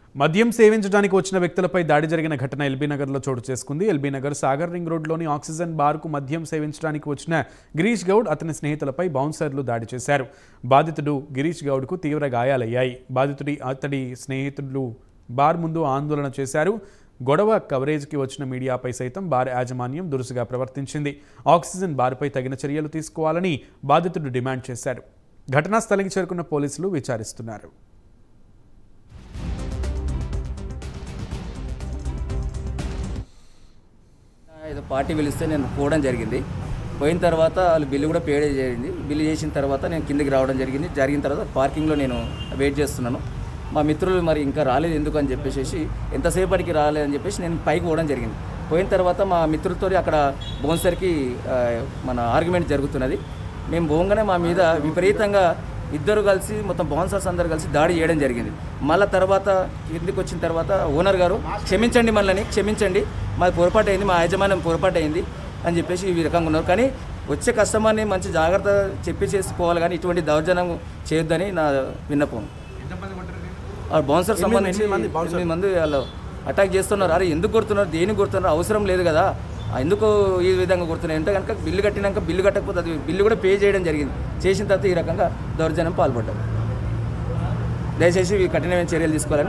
మద్యం సేవించడానికి వచ్చిన వ్యక్తులపై దాడి జరిగిన ఘటన ఎల్బీ నగర్లో చోటు చేసుకుంది ఎల్బీ నగర్ సాగర్ రింగ్ రోడ్లోని ఆక్సిజన్ బార్కు మద్యం సేవించడానికి వచ్చిన గిరీష్ గౌడ్ అతని స్నేహితులపై బౌన్సర్లు దాడి చేశారు బాధితుడు గిరీష్ గౌడ్కు తీవ్ర గాయాలయ్యాయి బాధితుడి అతడి స్నేహితులు బార్ ముందు ఆందోళన చేశారు గొడవ కవరేజ్కి వచ్చిన మీడియాపై సైతం బార్ యాజమాన్యం దురుసుగా ప్రవర్తించింది ఆక్సిజన్ బార్పై తగిన చర్యలు తీసుకోవాలని బాధితుడు డిమాండ్ చేశారు ఘటనా స్థలికి చేరుకున్న పోలీసులు విచారిస్తున్నారు ఏదో పార్టీ పిలిస్తే నేను పోవడం జరిగింది పోయిన తర్వాత వాళ్ళు బిల్లు కూడా పే చేయండి బిల్లు చేసిన తర్వాత నేను కిందికి రావడం జరిగింది జరిగిన తర్వాత పార్కింగ్లో నేను వెయిట్ చేస్తున్నాను మా మిత్రులు మరి ఇంకా రాలేదు ఎందుకు అని చెప్పేసి ఎంతసేపటికి రాలేదని చెప్పేసి నేను పైకి పోవడం జరిగింది పోయిన తర్వాత మా మిత్రులతో అక్కడ బోన్సర్కి ఆ, మన ఆర్గ్యుమెంట్ జరుగుతున్నది మేము పోగానే మా మీద విపరీతంగా ఇద్దరు కలిసి మొత్తం బౌన్సర్స్ అందరు కలిసి దాడి చేయడం జరిగింది మళ్ళీ తర్వాత కిందికి వచ్చిన తర్వాత ఓనర్ గారు క్షమించండి మళ్ళీ క్షమించండి మాది పొరపాటు అయింది మా యాజమాన్యం పొరపాటు అయింది అని చెప్పేసి ఈ రకంగా ఉన్నారు కానీ వచ్చే కస్టమర్ని మంచి జాగ్రత్త చెప్పి చేసుకోవాలి కానీ ఇటువంటి దౌర్జన్యం చేయొద్దని నా విన్నపం ఆ బౌన్సర్ సంబంధించి ఎనిమిది మంది వాళ్ళు అటాక్ చేస్తున్నారు అరే ఎందుకు కొడుతున్నారు దేనికి కొడుతున్నారు అవసరం లేదు కదా ఆ ఎందుకు ఈ విధంగా కొడుతున్నారు అంటే కనుక బిల్లు కట్టినాక బిల్లు కట్టకపోతే అది బిల్లు కూడా పే చేయడం జరిగింది చేసిన తర్వాత ఈ రకంగా దౌర్జన్యం పాల్పడ్డారు దయచేసి ఈ కఠినమైన చర్యలు తీసుకోవాలని